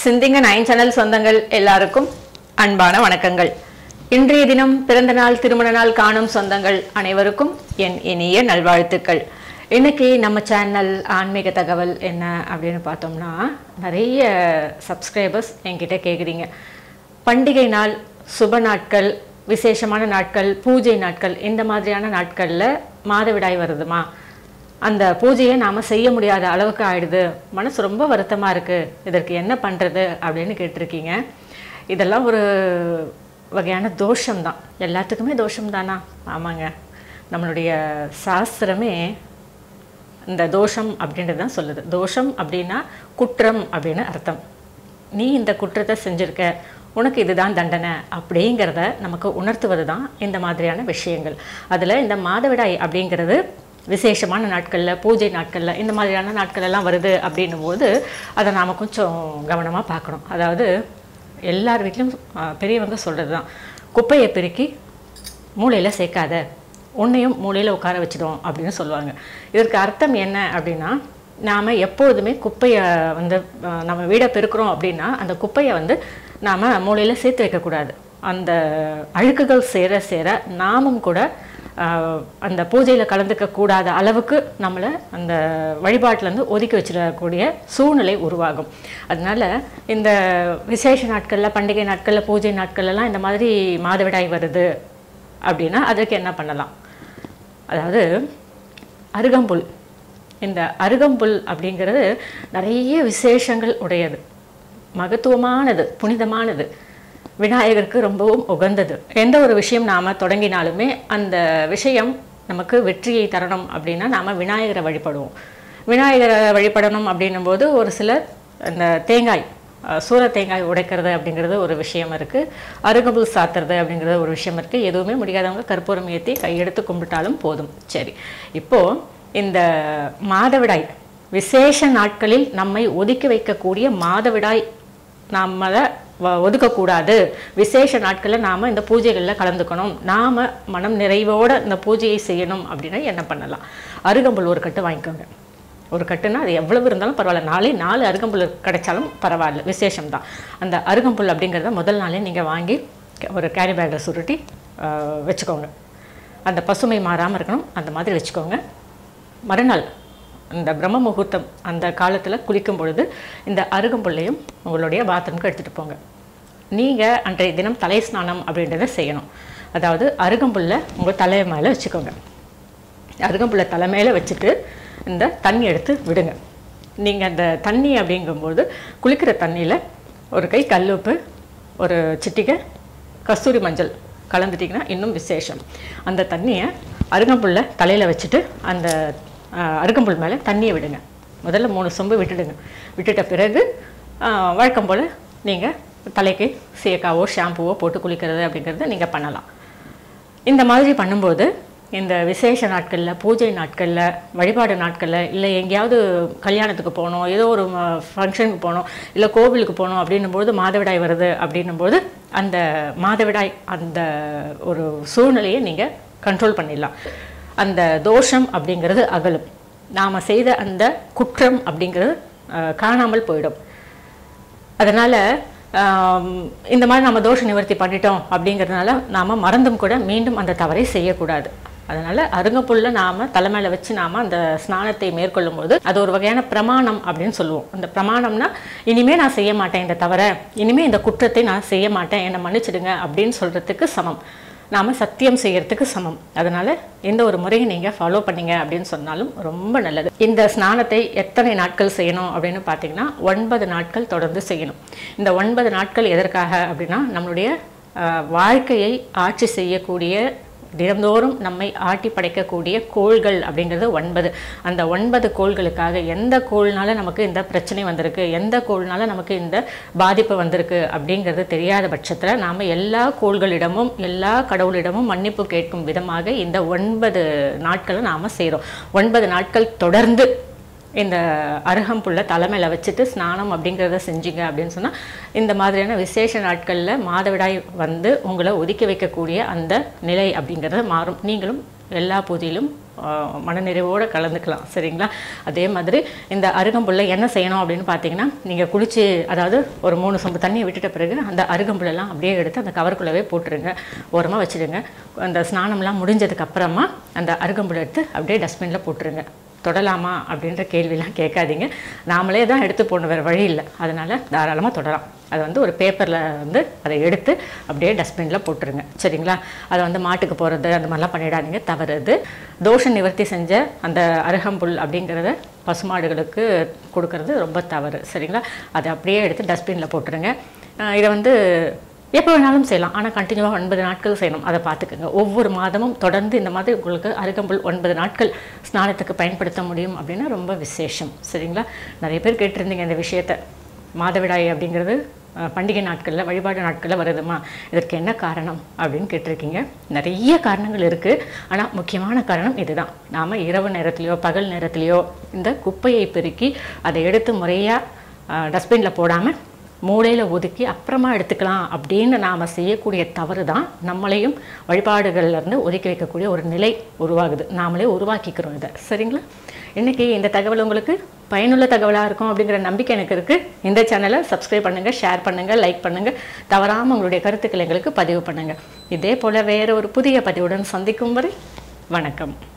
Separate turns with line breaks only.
சிந்திங்க nine channel சொந்தங்கள் எல்லாருக்கும் அன்பான வணக்கங்கள் இன்றைய தினம் பிறந்த நாள் திருமண நாள் காணும் சொந்தங்கள் அனைவருக்கும் என் இனிய நல்வாழ்த்துக்கள் இன்னைக்கு நம்ம சேனல் ஆன்மீக தகவல் என்ன அப்படின்னு பார்த்தோம்னா நிறைய சப்ஸ்கிரைபர்ஸ் என்கிட்ட கேட்குறீங்க பண்டிகை நாள் சுப நாட்கள் விசேஷமான நாட்கள் பூஜை நாட்கள் இந்த மாதிரியான நாட்களில் மாதவிடாய் வருதுமா அந்த பூஜையை நாம் செய்ய முடியாத அளவுக்கு ஆயிடுது மனசு ரொம்ப வருத்தமாக இருக்குது இதற்கு என்ன பண்ணுறது அப்படின்னு கேட்டிருக்கீங்க இதெல்லாம் ஒரு வகையான தோஷம்தான் எல்லாத்துக்குமே தோஷம் தானா ஆமாங்க நம்மளுடைய சாஸ்திரமே இந்த தோஷம் அப்படின்றது தான் சொல்லுது தோஷம் அப்படின்னா குற்றம் அப்படின்னு அர்த்தம் நீ இந்த குற்றத்தை செஞ்சிருக்க உனக்கு இதுதான் தண்டனை அப்படிங்கிறத நமக்கு உணர்த்துவது தான் இந்த மாதிரியான விஷயங்கள் அதில் இந்த மாதவிடாய் அப்படிங்கிறது விசேஷமான நாட்களில் பூஜை நாட்களில் இந்த மாதிரியான நாட்கள் எல்லாம் வருது அப்படின்னும் போது அதை நாம் கொஞ்சம் கவனமாக பார்க்கணும் அதாவது எல்லார் வீட்லையும் ஆ, பெரியவங்க சொல்கிறது தான் குப்பையை பெருக்கி மூளையில் சேர்க்காத உன்னையும் மூலையில் உட்கார வச்சிடும் அப்படின்னு சொல்லுவாங்க இதற்கு அர்த்தம் என்ன அப்படின்னா நாம் எப்பொழுதுமே குப்பையை வந்து அஹ், நம்ம வீடை பெருக்கிறோம் அப்படின்னா அந்த குப்பையை வந்து நாம் மூலையில் சேர்த்து வைக்கக்கூடாது அந்த அழுக்குகள் சேர சேர நாமும் கூட அஹ், அந்த பூஜையில் கலந்துக்க கூடாத அளவுக்கு நம்மளை அந்த வழிபாட்டிலேருந்து ஒதுக்கி வச்சிடக்கூடிய சூழ்நிலை உருவாகும் அதனால இந்த விசேஷ நாட்களில் பண்டிகை நாட்களில் பூஜை நாட்கள்லாம் இந்த மாதிரி மாதவிடாய் வருது அப்படின்னா அதற்கு என்ன பண்ணலாம் அதாவது அருகம்புல் இந்த அருகம்புல் அப்படிங்கிறது நிறைய விசேஷங்கள் உடையது மகத்துவமானது புனிதமானது விநாயகருக்கு ரொம்பவும் உகந்தது எந்த ஒரு விஷயம் நாம் தொடங்கினாலுமே அந்த விஷயம் நமக்கு வெற்றியை தரணும் அப்படின்னா நாம் விநாயகரை வழிபடுவோம் விநாயகரை வழிபடணும் அப்படின்னும் போது ஒரு சிலர் அந்த தேங்காய் அஹ், சூர தேங்காய் உடைக்கிறது அப்படிங்கிறது ஒரு விஷயம் இருக்குது அருகம்புல் சாத்துறது அப்படிங்கிறது ஒரு விஷயம் இருக்குது எதுவுமே முடியாதவங்க கற்பூரம் ஏற்றி கையெடுத்து கும்பிட்டாலும் போதும் சரி இப்போது இந்த மாதவிடாய் விசேஷ நாட்களில் நம்மை ஒதுக்கி வைக்கக்கூடிய மாதவிடாய் நம்மளை வ- ஒதுக்கக்கூடாது விசேஷ நாட்களில் நாம் இந்த பூஜைகளில் கலந்துக்கணும் நாம் மனம் நிறைவோட இந்த பூஜையை செய்யணும் அப்படின்னா என்ன பண்ணலாம் அருகம்புல் ஒரு கட்டு வாங்கிக்கோங்க ஒரு கட்டுனா அது எவ்வளவு இருந்தாலும் பரவாயில்ல நாளே நாலு அருகம்புல் கிடைச்சாலும் பரவாயில்ல விசேஷம் தான் அந்த அருகம்புல் அப்படிங்கிறத முதல் நாளே நீங்கள் வாங்கி க- ஒரு கேரி பேக்கில் சுருட்டி ஆஹ், வச்சுக்கோங்க அந்த பசுமை மாறாமல் இருக்கணும் அந்த மாதிரி வச்சுக்கோங்க மறுநாள் இந்த பிரம்ம முகூர்த்தம் அந்த காலத்தில் குளிக்கும் பொழுது இந்த அருகம்புல்லையும் உங்களுடைய பாத்ரூம்க்கு எடுத்துகிட்டு போங்க நீங்கள் அன்றைய தினம் தலை ஸ்நானம் அப்படின்றத செய்யணும் அதாவது அருகம்புல்லை உங்கள் தலை மேலே வச்சுக்கோங்க அருகம்புல்லை தலை மேலே வச்சுட்டு இந்த தண்ணி எடுத்து விடுங்க நீங்கள் அந்த தண்ணி அப்படிங்கும்போது குளிக்கிற தண்ணியில் ஒரு கை கல்லுப்பு ஒரு சிட்டிகை கஸ்தூரி மஞ்சள் கலந்துட்டிங்கன்னா இன்னும் விசேஷம் அந்த தண்ணியை அருகம்புல்லை தலையில் வச்சுட்டு அந்த ஆஹ், அருகம்புல் மேலே தண்ணியை விடுங்க முதல்ல மூணு சொம்பு விட்டுடுங்க விட்டுட்ட பிறகு ஆஹ், வழக்கம் போல் நீங்கள் தலைக்கு சீயக்காவோ ஷாம்புவோ போட்டு குளிக்கிறது அப்படிங்கிறத நீங்கள் பண்ணலாம் இந்த மாதிரி பண்ணும்போது இந்த விசேஷ நாட்களில் பூஜை நாட்களில் வழிபாடு நாட்களில் இல்லை எங்கேயாவது கல்யாணத்துக்கு போகணும் ஏதோ ஒரு ஃபங்க்ஷனுக்கு போகணும் இல்லை கோவிலுக்கு போகணும் அப்படின்னும்போது மாதவிடாய் வருது அப்படின்னும்போது அந்த மாதவிடாய் அந்த ஒரு சூழ்நிலையை நீங்கள் கண்ட்ரோல் பண்ணிடலாம் அந்த தோஷம் அப்படிங்கிறது அகலும் நாம் செய்த அந்த குற்றம் அப்படிங்கிறது அஹ், காணாமல் போயிடும் அதனால் இந்த மாதிரி நம்ம தோஷ நிவர்த்தி பண்ணிட்டோம் அப்படிங்கிறதுனால நாம் மறந்தும் கூட மீண்டும் அந்த தவறை செய்யக்கூடாது அதனால் அருங்கப்புல்ல நாம் தலைமையில வச்சு நாம் அந்த ஸ்நானத்தை மேற்கொள்ளும் போது அது ஒரு வகையான பிரமாணம் அப்படின்னு சொல்லுவோம் அந்த பிரமாணம்னா இனிமே நான் செய்ய மாட்டேன் இந்த தவறை இனிமே இந்த குற்றத்தை நான் செய்ய மாட்டேன் என்னை மன்னிச்சிடுங்க அப்படின்னு சொல்கிறதுக்கு சமம் நாம் சத்தியம் செய்யறதுக்கு சமம் அதனால் இந்த ஒரு முறையை நீங்கள் ஃபாலோ பண்ணீங்க அப்படின்னு சொன்னாலும் ரொம்ப நல்லது இந்த ஸ்நானத்தை எத்தனை நாட்கள் செய்யணும் அப்படின்னு பார்த்தீங்கன்னா ஒன்பது நாட்கள் தொடர்ந்து செய்யணும் இந்த ஒன்பது நாட்கள் எதற்காக அப்படின்னா நம்மளுடைய அஹ், வாழ்க்கையை ஆட்சி செய்யக்கூடிய தினந்தோறும் நம்மை ஆட்டி படைக்கக்கூடிய கோள்கள் அப்படிங்கிறது ஒன்பது அந்த ஒன்பது கோள்களுக்காக எந்த கோள்னால நமக்கு இந்த பிரச்சனை வந்திருக்கு எந்த கோள்னால நமக்கு இந்த பாதிப்பு வந்திருக்கு அப்படிங்கிறது தெரியாத பட்சத்தில் நாம் எல்லா கோள்களிடமும் எல்லா கடவுளிடமும் மன்னிப்பு கேட்கும் விதமாக இந்த ஒன்பது நாட்களை நாம் செய்கிறோம் ஒன்பது நாட்கள் தொடர்ந்து இந்த அருகம்புல்லை தலைமையில் வச்சுட்டு ஸ்நானம் அப்படிங்கிறத செஞ்சீங்க அப்படின்னு சொன்னால் இந்த மாதிரியான விசேஷ நாட்களில் மாதவிடாய் வந்து உங்களை ஒதுக்கி வைக்கக்கூடிய அந்த நிலை அப்படிங்கிறது மாறும் நீங்களும் எல்லா பூஜையிலும் ஆஹ், மனநிறைவோடு கலந்துக்கலாம் சரிங்களா அதே மாதிரி இந்த அருகம்புல்லை என்ன செய்யணும் அப்படின்னு பார்த்தீங்கன்னா நீங்கள் குளிச்சு அதாவது ஒரு மூணு சொம்பு தண்ணியை விட்டுட்ட பிறகு அந்த அருகம்புல்லெல்லாம் அப்படியே எடுத்து அந்த கவருக்குள்ளவே போட்டுருங்க ஓரமாக வச்சுடுங்க அந்த ஸ்நானம்லாம் முடிஞ்சதுக்கு அப்புறமா அந்த அருகம்புல் எடுத்து அப்படியே டஸ்ட்பினில் போட்டுருங்க தொடலாமா அப்படின்ற கேள்விலாம் கேட்காதீங்க நாமளே தான் எடுத்து போகணும் வேறு வழி இல்லை அதனால் தாராளமாக தொடலாம் அது வந்து ஒரு பேப்பரில் வந்து அதை எடுத்து அப்படியே டஸ்ட்பினில் போட்டுருங்க சரிங்களா அதை வந்து மாட்டுக்கு போகிறது அந்த மாதிரிலாம் பண்ணிடாதீங்க தவறுது தோஷ நிவர்த்தி செஞ்ச அந்த அருகம்புல் அப்படிங்கிறத பசுமாடுகளுக்கு கொடுக்கறது ரொம்ப தவறு சரிங்களா அதை அப்படியே எடுத்து டஸ்ட்பினில் போட்டுருங்க அஹ் இதை வந்து எப்போ வேணாலும் செய்யலாம் ஆனால் கண்டினியூவாக ஒன்பது நாட்கள் செய்யணும் அதை பார்த்துக்குங்க ஒவ்வொரு மாதமும் தொடர்ந்து இந்த மாதிரி உங்களுக்கு அருகம்புல் ஒன்பது நாட்கள் ஸ்நானத்துக்கு பயன்படுத்த முடியும் அப்படின்னா ரொம்ப விசேஷம் சரிங்களா நிறைய பேர் கேட்டிருந்தீங்க இந்த விஷயத்த மாதவிடாய் அப்படிங்கிறது அஹ், பண்டிகை நாட்களில் வழிபாடு நாட்களில் வருதுமா இதற்கு என்ன காரணம் அப்படின்னு கேட்டிருக்கீங்க நிறைய காரணங்கள் இருக்குது ஆனால் முக்கியமான காரணம் இதுதான் நாம் இரவு நேரத்துலையோ பகல் நேரத்துலையோ இந்த குப்பையை பெருக்கி அதை எடுத்து முறையாக டஸ்ட்பினில் போடாமல் மூளையில் ஒதுக்கி அப்புறமா எடுத்துக்கலாம் அப்படின்னு நாம் செய்யக்கூடிய தவறு தான் நம்மளையும் வழிபாடுகள்ல இருந்து ஒதுக்கி வைக்கக்கூடிய ஒரு நிலை உருவாகுது நாமளே உருவாக்கிக்கிறோம் இதை சரிங்களா இன்னைக்கு இந்த தகவல் உங்களுக்கு பயனுள்ள தகவலாக இருக்கும் அப்படிங்கிற நம்பிக்கை எனக்கு இருக்குது இந்த சேனலை சப்ஸ்கிரைப் பண்ணுங்கள் ஷேர் பண்ணுங்கள் லைக் பண்ணுங்கள் தவறாமல் உங்களுடைய கருத்துக்களை எங்களுக்கு பதிவு பண்ணுங்கள் இதே போல் வேறு ஒரு புதிய பதிவுடன் சந்திக்கும் வரை வணக்கம்